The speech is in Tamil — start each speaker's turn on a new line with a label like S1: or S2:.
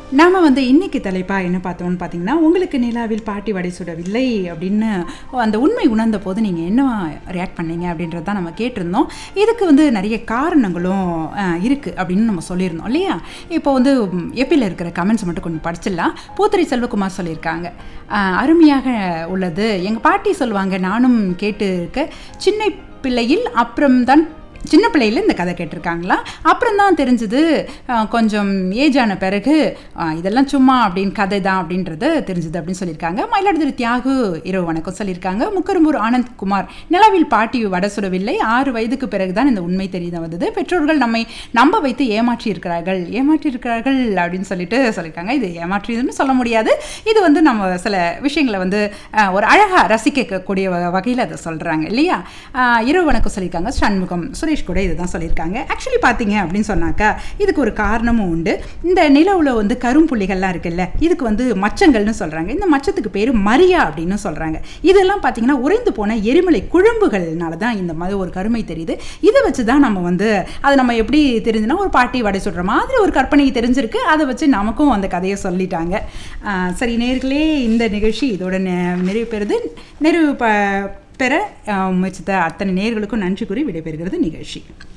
S1: நாம வந்து இன்னைக்கு தலைப்பா என்ன பார்த்தோம்னு பார்த்தீங்கன்னா உங்களுக்கு நிலாவில் பாட்டி வடை சுடவில்லை அப்படின்னு அந்த உண்மை உணர்ந்த போது நீங்கள் என்ன ரியாக்ட் பண்ணீங்க அப்படின்றத தான் நம்ம கேட்டிருந்தோம் இதுக்கு வந்து நிறைய காரணங்களும் அஹ், இருக்கு அப்படின்னு நம்ம சொல்லியிருந்தோம் இல்லையா இப்போ வந்து எப்பியில் இருக்கிற கமெண்ட்ஸ் மட்டும் கொஞ்சம் படிச்சிடலாம் பூத்துரை செல்வகுமார் சொல்லியிருக்காங்க அஹ், அருமையாக உள்ளது எங்கள் பாட்டி சொல்லுவாங்க நானும் கேட்டு இருக்க சின்ன பிள்ளையில் அப்புறம்தான் சின்ன பிள்ளையில இந்த கதை கேட்டிருக்காங்களா அப்புறம் தான் தெரிஞ்சது கொஞ்சம் ஏஜ் ஆன பிறகு அஹ், இதெல்லாம் சும்மா அப்படின்னு கதை தான் அப்படின்றது தெரிஞ்சது அப்படின்னு சொல்லியிருக்காங்க மயிலாடுதுறை தியாகு இரவு வணக்கம் சொல்லியிருக்காங்க முக்கரும்பூர் ஆனந்த் குமார் நிலவில் பாட்டி வடை சுடவில்லை ஆறு வயதுக்கு பிறகு தான் இந்த உண்மை தெரிய வந்தது பெற்றோர்கள் நம்மை நம்ப வைத்து ஏமாற்றி இருக்கிறார்கள் ஏமாற்றி இருக்கிறார்கள் அப்படின்னு சொல்லிட்டு சொல்லியிருக்காங்க இது ஏமாற்றியதுன்னு சொல்ல முடியாது இது வந்து நம்ம சில விஷயங்களை வந்து அஹ், ஒரு அழகாக ரசிக்கக்கூடிய வகையில் அதை சொல்கிறாங்க இல்லையா அஹ், இரவு வணக்கம் சொல்லியிருக்காங்க சண்முகம் சுரேஷ் கூட இதுதான் சொல்லியிருக்காங்க ஆக்சுவலி பார்த்தீங்க அப்படின்னு சொன்னாக்கா இதுக்கு ஒரு காரணமும் உண்டு இந்த நிலவுல வந்து கரும்புள்ளிகள்லாம் இருக்குல்ல இதுக்கு வந்து மச்சங்கள்னு சொல்கிறாங்க இந்த மச்சத்துக்கு பேர் மரியா அப்படின்னு சொல்கிறாங்க இதெல்லாம் பார்த்தீங்கன்னா உறைந்து போன எரிமலை குழம்புகள்னால தான் இந்த மாதிரி ஒரு கருமை தெரியுது இதை வச்சு தான் நம்ம வந்து அது நம்ம எப்படி தெரிஞ்சுன்னா ஒரு பாட்டி வடை சுடுற மாதிரி ஒரு கற்பனை தெரிஞ்சிருக்கு அதை வச்சு நமக்கும் அந்த கதையை சொல்லிட்டாங்க ஆஹ் சரி நேர்களே இந்த நிகழ்ச்சி இதோட நெ- நிறைவு பெறுது நிறைவு ப பெற ஆஹ் முயற்சித்த அத்தனை நேர்களுக்கும் நன்றி கூறி விடைபெறுகிறது நிகழ்ச்சி